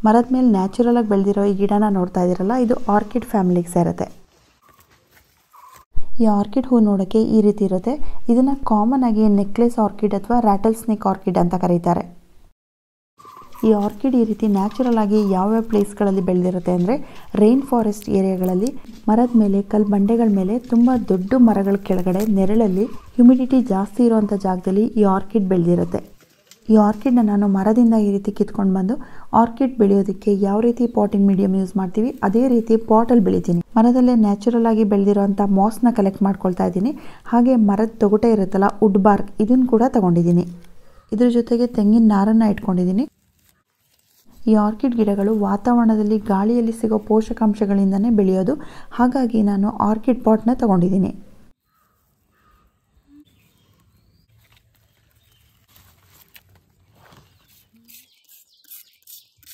ಮರದ ಮೇಲೆ ನ್ಯಾಚುರಲ್ ಆಗಿ ಬೆಳೆದಿರೋ ಈ ಗಿಡನ ನೋಡ್ತಾ ಇದ್ದೀರಲ್ಲ ಇದು ಆರ್ಕಿಡ್ ಫ್ಯಾಮಿಲಿಗೆ ಸೇರುತ್ತೆ ಈ ಆರ್ಕಿಡ್ ಹೂ ನೋಡೋಕ್ಕೆ ಈ ರೀತಿ ಇರುತ್ತೆ ಇದನ್ನು ಕಾಮನ್ ಆಗಿ ನೆಕ್ಲೆಸ್ ಆರ್ಕಿಡ್ ಅಥವಾ ರ್ಯಾಟಲ್ ಸ್ನೇಕ್ ಆರ್ಕಿಡ್ ಅಂತ ಕರೀತಾರೆ ಈ ಆರ್ಕಿಡ್ ಈ ರೀತಿ ನ್ಯಾಚುರಲ್ ಆಗಿ ಯಾವ್ಯಾವ ಪ್ಲೇಸ್ಗಳಲ್ಲಿ ಬೆಳೆದಿರುತ್ತೆ ಅಂದರೆ ರೈನ್ ಫಾರೆಸ್ಟ್ ಏರಿಯಾಗಳಲ್ಲಿ ಮರದ ಮೇಲೆ ಕಲ್ ಬಂಡೆಗಳ ಮೇಲೆ ತುಂಬ ದೊಡ್ಡ ಮರಗಳ ಕೆಳಗಡೆ ನೆರಳಲ್ಲಿ ಹ್ಯುಮಿಡಿಟಿ ಜಾಸ್ತಿ ಇರುವಂಥ ಜಾಗದಲ್ಲಿ ಈ ಆರ್ಕಿಡ್ ಬೆಳೆದಿರುತ್ತೆ ಈ ಆರ್ಕಿಡ್ನ ನಾನು ಮರದಿಂದ ಈ ರೀತಿ ಕಿತ್ಕೊಂಡು ಬಂದು ಆರ್ಕಿಡ್ ಬೆಳೆಯೋದಕ್ಕೆ ಯಾವ ರೀತಿ ಪಾಟಿಂಗ್ ಮೀಡಿಯಂ ಯೂಸ್ ಮಾಡ್ತೀವಿ ಅದೇ ರೀತಿ ಪಾಟಲ್ಲಿ ಬೆಳಿತೀನಿ ಮರದಲ್ಲೇ ನ್ಯಾಚುರಲ್ ಆಗಿ ಬೆಳೆದಿರೋಂಥ ಮಾಸ್ನ ಕಲೆಕ್ಟ್ ಮಾಡ್ಕೊಳ್ತಾ ಇದ್ದೀನಿ ಹಾಗೆ ಮರದ ತೊಗಟೆ ಇರುತ್ತಲ್ಲ ವುಡ್ ಬಾರ್ಕ್ ಇದನ್ನು ಕೂಡ ತಗೊಂಡಿದ್ದೀನಿ ಇದ್ರ ಜೊತೆಗೆ ತೆಂಗಿನ ನಾರನ್ನು ಇಟ್ಕೊಂಡಿದ್ದೀನಿ ಈ ಆರ್ಕಿಡ್ ಗಿಡಗಳು ವಾತಾವರಣದಲ್ಲಿ ಗಾಳಿಯಲ್ಲಿ ಸಿಗೋ ಪೋಷಕಾಂಶಗಳಿಂದನೇ ಬೆಳೆಯೋದು ಹಾಗಾಗಿ ನಾನು ಆರ್ಕಿಡ್ ಪಾಟ್ನ ತಗೊಂಡಿದ್ದೀನಿ